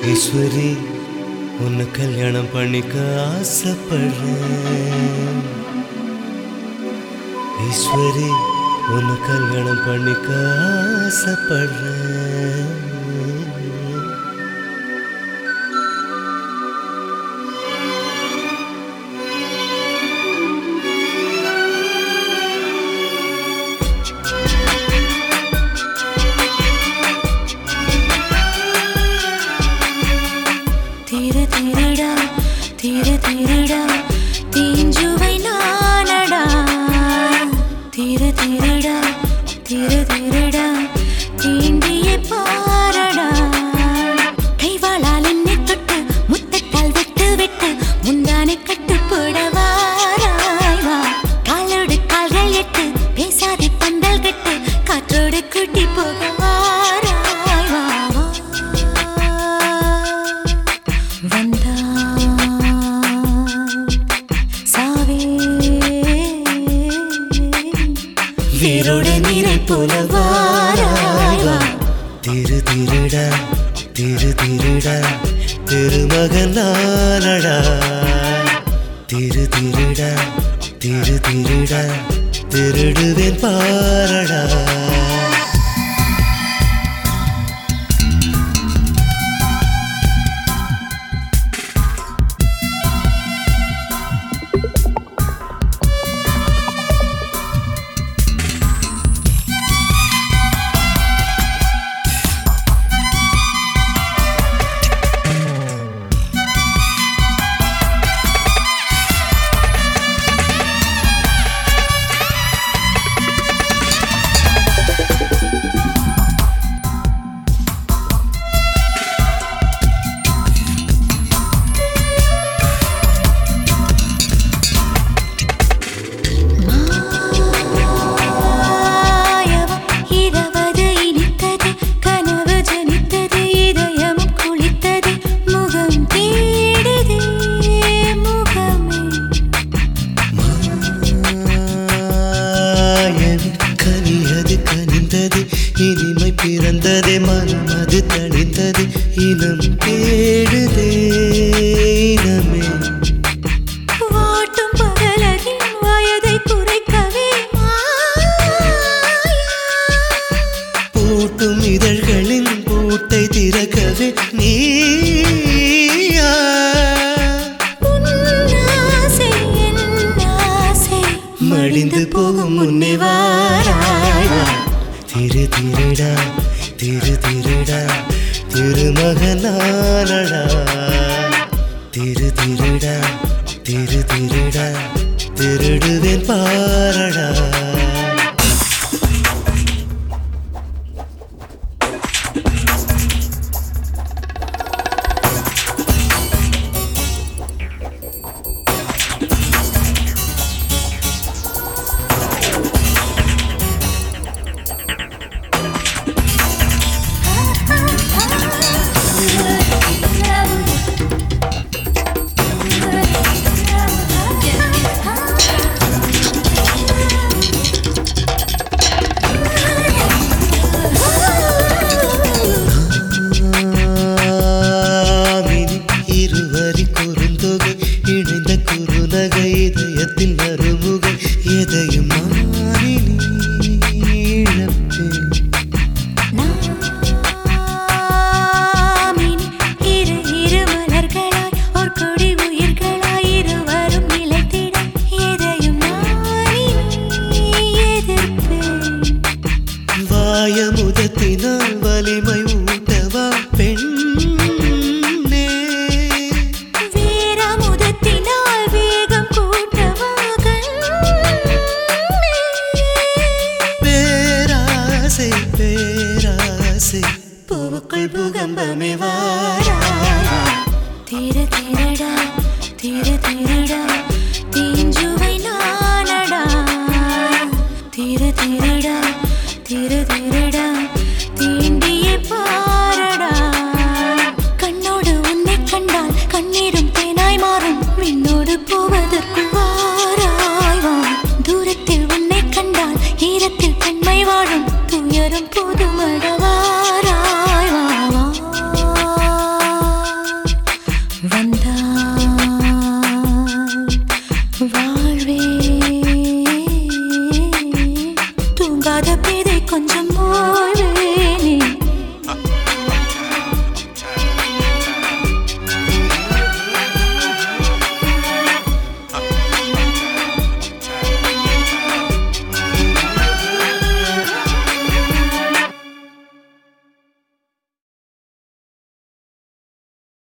ஈஸ்வரி உன்னை கல்யாணம் பண்ணிக்க ஆசைப்படுறேன் ஈஸ்வரி உன்னை கல்யாணம் பண்ணிக்க ஆசைப்படுறேன் திரு திருடா திரு திருடா தீஞ்சுவை நானடா திரு திருடா திரு திருடா தீண்டிய பாரடா கைவாளால் என்னை தொட்டு முத்தட்டால் விட்டு விட்டு முந்தானை கட்டு போடவாராய் வா காலோடு கால்கள் எட்டு பேசாதே பந்தல் கட்டு காற்றோடு கூட்டி போக வாராய் வா வா வந்தாள் சாவே வீரோட நீரை போல வாராய் வா திரு திருடா திரு திருடா திருமகனானடா திரு திருடா திரு திருடா திருடுவேன் பாரடா மாயவம் இரவது இனித்தது கனவு ஜனித்தது இதயமும் குளித்தது முகம் தேடுதே முகமே மாயவி கனியது கனிந்தது இனிமை பிறந்ததே மனம் அது தணிந்தது இனம் தேடுதே இனமே வாட்டும் பகலகின் வயதை குறைக்கவே மாயா. பூட்டும் இதழ்களின் பூட்டை திறக்கவே நீயா உன் ஆசை என் ஆசை மடிந்து போகும் முன்னே வாராய் வா. திரு திருடா திரு திருடா திருமகனானடா திரு திருடா திரு திருடா திருடுவேன் பாரடா ஆமினி இருவரி குறுந்தொகை இணைந்த குறுநகை இதயத்தில் அருமுகை எதையும் மாறினி இழப்பேன் நாமினி இரு இரு மலர்களாய் ஓர் கொடி உயிர்களாய் இருவரும் நிலைத்திட எதையும் நானி எதிர்ப்பேன் வாயமுதத்தினால் வலிமை ஊட்டவா பெண்ணே வீரமுதத்தினால் வேகம் கூட்டவாக பேராசை பேராசை பூவுக்குள் பூகம்பமே வாரா திரு திருடா திரு திருடா தீஞ்சுவை நானடா திரு திருடா திரு திருடா